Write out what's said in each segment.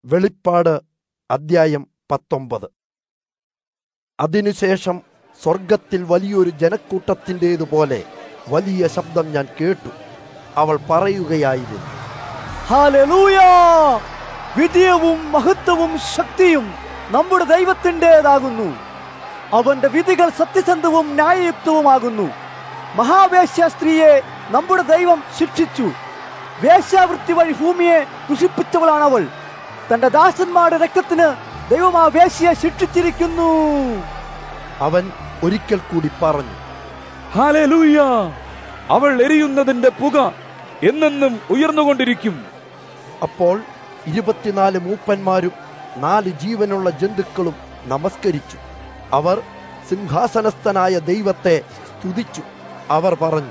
വെളിപ്പാട് അദ്ധ്യായം പത്തൊമ്പത് അതിനുശേഷം സ്വർഗത്തിൽ വലിയൊരു ജനക്കൂട്ടത്തിൻ്റേതുപോലെ വലിയ ശബ്ദം ഞാൻ കേട്ടു അവൾ പറയുകയായിരുന്നു ഹല്ലേലൂയ വിജയവും മഹത്വവും ശക്തിയും നമ്മുടെ ദൈവത്തിൻ്റെതാകുന്നു അവന്റെ വിധികൾ സത്യസന്ധവും ന്യായയുക്തവുമാകുന്നു മഹാവേശ്യ സ്ത്രീയെ നമ്മുടെ ദൈവം ശിക്ഷിച്ചു വേശ്യാവൃത്തി വഴി ഭൂമിയെ ദുഷിപ്പിച്ചവളാണവൾ തന്റെ ദാസന്മാരുടെ രക്തത്തിന് ദൈവം ആ വേശ്യയെ ശിക്ഷിച്ചിരിക്കുന്നു അവൻ ഒരിക്കൽ കൂടി പറഞ്ഞു ഹാലേലൂയ അവൾ എരിയുന്നതിന്റെ പുക എന്നെന്നും ഉയർന്നുകൊണ്ടിരിക്കും അപ്പോൾ ഇരുപത്തിനാല് മൂപ്പന്മാരും നാല് ജീവനുള്ള ജന്തുക്കളും നമസ്കരിച്ചു അവർ സിംഹാസനസ്ഥനായ ദൈവത്തെ സ്തുതിച്ചു അവർ പറഞ്ഞു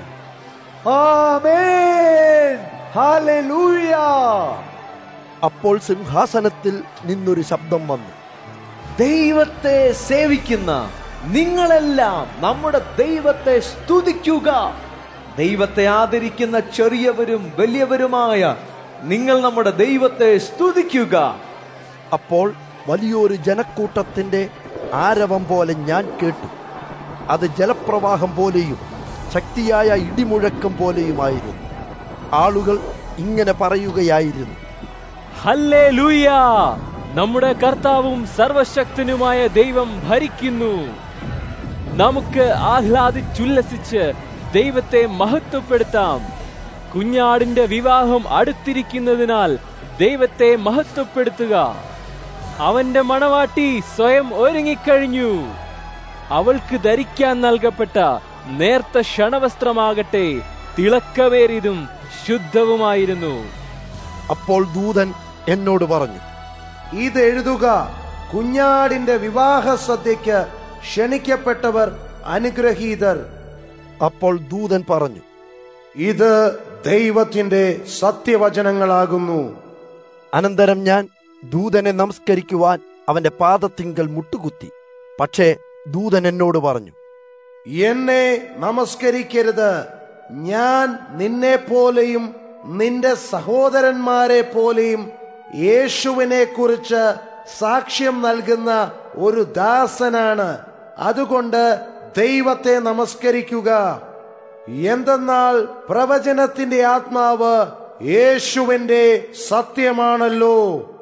ആമേൻ ഹല്ലേലൂയ അപ്പോൾ സിംഹാസനത്തിൽ നിന്നൊരു ശബ്ദം വന്നു ദൈവത്തെ സേവിക്കുന്ന നിങ്ങളെല്ലാം നമ്മുടെ ദൈവത്തെ സ്തുതിക്കുക ദൈവത്തെ ആദരിക്കുന്ന ചെറിയവരും വലിയവരുമായ നിങ്ങൾ നമ്മുടെ ദൈവത്തെ സ്തുതിക്കുക അപ്പോൾ വലിയൊരു ജനക്കൂട്ടത്തിന്റെ ആരവം പോലെ ഞാൻ കേട്ടു അത് ജലപ്രവാഹം പോലെയും ശക്തിയായ ഇടിമുഴക്കം പോലെയുമായിരുന്നു ആളുകൾ ഇങ്ങനെ പറയുകയായിരുന്നു ഹല്ലേലൂയ നമ്മുടെ കർത്താവും സർവശക്തനുമായ ദൈവം ഭരിക്കുന്നു നമുക്ക് ആഹ്ലാദിച്ചുല്ലസിച്ച് ദൈവത്തെ മഹത്വപ്പെടുത്താം കുഞ്ഞാടിന്റെ വിവാഹം അടുത്തിരിക്കുന്നതിനാൽ ദൈവത്തെ മഹത്വപ്പെടുത്തുക അവന്റെ മണവാട്ടി സ്വയം ഒരുങ്ങിക്കഴിഞ്ഞു അവൾക്ക് ധരിക്കാൻ നൽകപ്പെട്ട നേർത്ത ക്ഷണവസ്ത്രമാകട്ടെ തിളക്കവേറിയതും ശുദ്ധവുമായിരുന്നു അപ്പോൾ ദൂതൻ എന്നോട് പറഞ്ഞു ഇത് എഴുതുക കുഞ്ഞാടിന്റെ വിവാഹ സദ്യയ്ക്ക് ക്ഷണിക്കപ്പെട്ടവർ അനുഗ്രഹീതർ അപ്പോൾ ദൂതൻ പറഞ്ഞു ഇത് ദൈവത്തിന്റെ സത്യവചനങ്ങളാകുന്നു അനന്തരം ഞാൻ ദൂതനെ നമസ്കരിക്കുവാൻ അവന്റെ പാദത്തിങ്കൽ മുട്ടുകുത്തി പക്ഷേ ദൂതൻ എന്നോട് പറഞ്ഞു എന്നെ നമസ്കരിക്കരുത് ഞാൻ നിന്നെ പോലെയും നിന്റെ സഹോദരന്മാരെ പോലെയും യേശുവിനെ കുറിച്ച് സാക്ഷ്യം നൽകുന്ന ഒരു ദാസനാണ് അതുകൊണ്ട് ദൈവത്തെ നമസ്കരിക്കുക എന്തെന്നാൽ പ്രവചനത്തിന്റെ ആത്മാവ് യേശുവിന്റെ സത്യമാണല്ലോ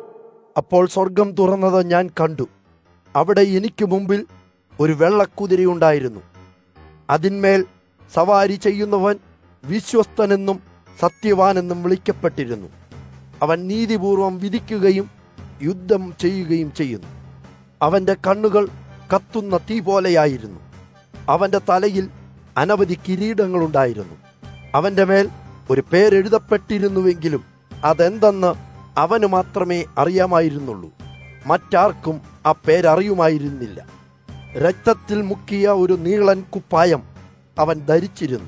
അപ്പോൾ സ്വർഗം തുറന്നത് ഞാൻ കണ്ടു അവിടെ എനിക്ക് മുമ്പിൽ ഒരു വെള്ളക്കുതിരയുണ്ടായിരുന്നു അതിന്മേൽ സവാരി ചെയ്യുന്നവൻ വിശ്വസ്തനെന്നും സത്യവാനെന്നും വിളിക്കപ്പെട്ടിരുന്നു അവൻ നീതിപൂർവം വിധിക്കുകയും യുദ്ധം ചെയ്യുകയും ചെയ്യുന്നു അവന്റെ കണ്ണുകൾ കത്തുന്ന തീ പോലെയായിരുന്നു അവന്റെ തലയിൽ അനവധി കിരീടങ്ങളുണ്ടായിരുന്നു അവന്റെ മേൽ ഒരു പേരെഴുതപ്പെട്ടിരുന്നുവെങ്കിലും അതെന്തെന്ന് അവന് മാത്രമേ അറിയാമായിരുന്നുള്ളൂ മറ്റാർക്കും ആ പേരറിയുമായിരുന്നില്ല രക്തത്തിൽ മുക്കിയ ഒരു നീളൻ കുപ്പായം അവൻ ധരിച്ചിരുന്നു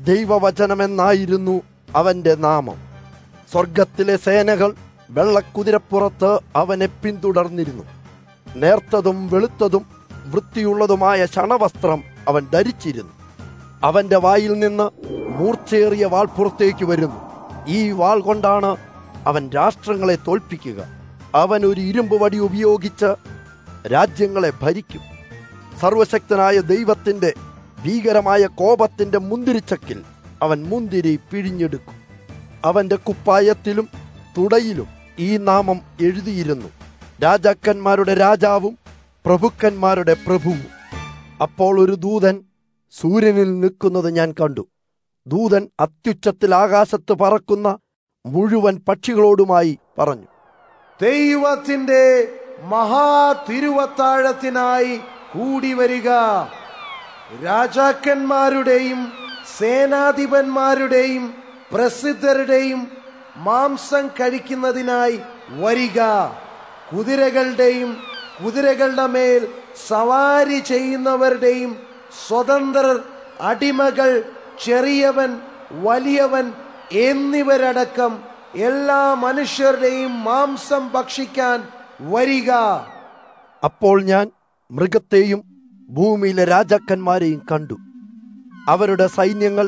ദൈവവചനമെന്നായിരുന്നു അവന്റെ നാമം സ്വർഗത്തിലെ സേനകൾ വെള്ളക്കുതിരപ്പുറത്ത് അവനെ പിന്തുടർന്നിരുന്നു നേർത്തതും വെളുത്തതും വൃത്തിയുള്ളതുമായ ശണവസ്ത്രം അവൻ ധരിച്ചിരുന്നു അവന്റെ വായിൽ നിന്ന് മൂർച്ചയേറിയ വാൾ പുറത്തേക്ക് വരുന്നു ഈ വാൾ കൊണ്ടാണ് അവൻ രാഷ്ട്രങ്ങളെ തോൽപ്പിക്കുക അവൻ ഒരു ഇരുമ്പ് വടി ഉപയോഗിച്ച് രാജ്യങ്ങളെ ഭരിക്കും സർവശക്തനായ ദൈവത്തിന്റെ ഭീകരമായ കോപത്തിന്റെ മുന്തിരിച്ചക്കിൽ അവൻ മുന്തിരി പിഴിഞ്ഞെടുക്കും അവന്റെ കുപ്പായത്തിലും തുടയിലും ഈ നാമം എഴുതിയിരുന്നു രാജാക്കന്മാരുടെ രാജാവും പ്രഭുക്കന്മാരുടെ പ്രഭുവും അപ്പോൾ ഒരു ദൂതൻ സൂര്യനിൽ നിൽക്കുന്നത് ഞാൻ കണ്ടു ദൂതൻ അത്യുച്ചത്തിൽ ആകാശത്ത് പറക്കുന്ന മുഴുവൻ പക്ഷികളോടുമായി പറഞ്ഞു ദൈവത്തിന്റെ മഹാ തിരുവത്താഴത്തിനായി കൂടി വരിക രാജാക്കന്മാരുടെയും സേനാധിപന്മാരുടെയും പ്രസിദ്ധരുടെയും മാംസം കഴിക്കുന്നതിനായി വരിക കുതിരകളുടെയും കുതിരകളുടെ മേൽ സവാരി ചെയ്യുന്നവരുടെയും സ്വതന്ത്രർ അടിമകൾ ചെറിയവൻ വലിയവൻ എന്നിവരടക്കം എല്ലാ മനുഷ്യരുടെയും മാംസം ഭക്ഷിക്കാൻ വരിക അപ്പോൾ ഞാൻ മൃഗത്തെയും ഭൂമിയിലെ രാജാക്കന്മാരെയും കണ്ടു അവരുടെ സൈന്യങ്ങൾ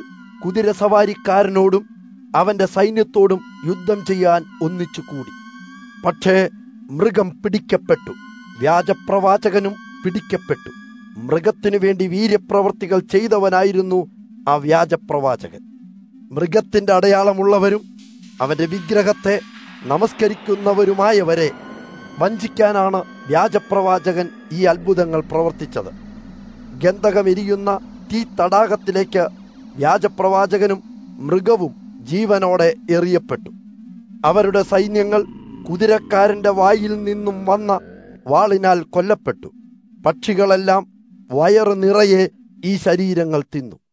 കുതിരസവാരിക്കാരനോടും അവന്റെ സൈന്യത്തോടും യുദ്ധം ചെയ്യാൻ ഒന്നിച്ചു കൂടി പക്ഷേ മൃഗം പിടിക്കപ്പെട്ടു വ്യാജപ്രവാചകനും പിടിക്കപ്പെട്ടു മൃഗത്തിനു വേണ്ടി വീര്യപ്രവർത്തികൾ ചെയ്തവനായിരുന്നു ആ വ്യാജപ്രവാചകൻ മൃഗത്തിന്റെ അടയാളമുള്ളവരും അവന്റെ വിഗ്രഹത്തെ നമസ്കരിക്കുന്നവരുമായവരെ വഞ്ചിക്കാനാണ് വ്യാജപ്രവാചകൻ ഈ അത്ഭുതങ്ങൾ പ്രവർത്തിച്ചത് ഗന്ധകമെരിയുന്ന തീ തടാകത്തിലേക്ക് വ്യാജപ്രവാചകനും മൃഗവും ജീവനോടെ എറിയപ്പെട്ടു അവരുടെ സൈന്യങ്ങൾ കുതിരക്കാരന്റെ വായിൽ നിന്നും വന്ന വാളിനാൽ കൊല്ലപ്പെട്ടു പക്ഷികളെല്ലാം വയറു നിറയെ ഈ ശരീരങ്ങൾ തിന്നു